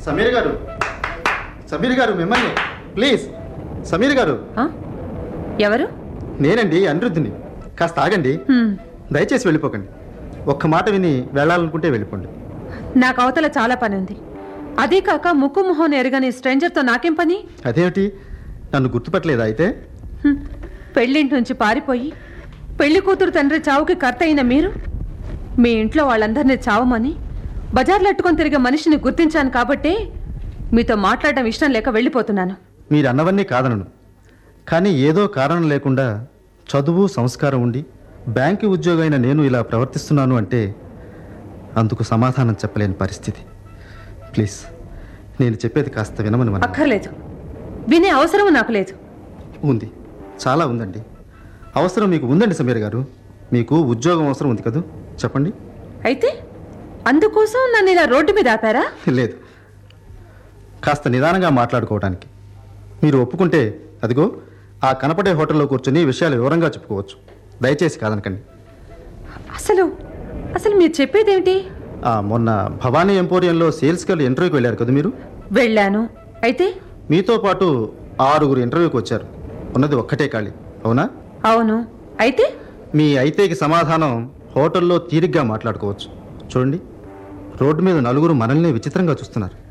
సమీర్ గారు సమీర్ గారు మిమ్మల్ని ప్లీజ్ సమీర్ గారు ఆ? ఎవరు నేనండి అనిరుద్ధిని కాస్త ఆగండి హ్మ్. దయచేసి వెళ్ళిపోకండి ఒక్క మాట విని వెళ్ళాలనుకుంటే వెళ్ళిపోండి నాకు అవతల చాలా పని ఉంది అదే కాక ముక్కు మొహం ఎరగని స్ట్రేంజర్తో నాకేం పని అదేమిటి నన్ను గుర్తుపట్టలేదా అయితే హ్మ్. పెళ్ళింటి నుంచి పారిపోయి పెళ్లి కూతురు తండ్రి చావుకి కర్త అయిన మీరు మీ ఇంట్లో వాళ్ళందరినీ చావమని బజార్లు అట్టుకొని తిరిగే మనిషిని గుర్తించాను కాబట్టే మీతో మాట్లాడడం ఇష్టం లేక వెళ్ళిపోతున్నాను మీరు అన్నవన్నీ కాదనను కానీ ఏదో కారణం లేకుండా చదువు సంస్కారం ఉండి బ్యాంకు ఉద్యోగైన నేను ఇలా ప్రవర్తిస్తున్నాను అంటే అందుకు సమాధానం చెప్పలేని పరిస్థితి ప్లీజ్ నేను చెప్పేది కాస్త వినమని మన అక్కర్లేదు వినే అవసరం నాకు లేదు ఉంది చాలా ఉందండి అవసరం మీకు ఉందండి సమీర్ గారు మీకు ఉద్యోగం అవసరం ఉంది కదూ చెప్పండి అయితే అందుకోసం నన్ను ఇలా రోడ్డు మీద ఆపారా లేదు కాస్త నిదానంగా మాట్లాడుకోవడానికి మీరు ఒప్పుకుంటే అదిగో ఆ కనపడే హోటల్లో కూర్చొని విషయాలు వివరంగా చెప్పుకోవచ్చు దయచేసి కాదనకండి అసలు అసలు మీరు చెప్పేదేమిటి ఆ, మొన్న భవానీ ఎంపోరియంలో సేల్స్ గర్ల్ ఇంటర్వ్యూకి వెళ్ళారు కదా మీరు వెళ్ళాను అయితే మీతో పాటు ఆరుగురు ఇంటర్వ్యూకి వచ్చారు ఉన్నది ఒక్కటే ఖాళీ అవునా అవును అయితే మీ అయితేకి సమాధానం హోటల్లో తీరిగ్గా మాట్లాడుకోవచ్చు చూడండి రోడ్డు మీద నలుగురు మనల్ని విచిత్రంగా చూస్తున్నారు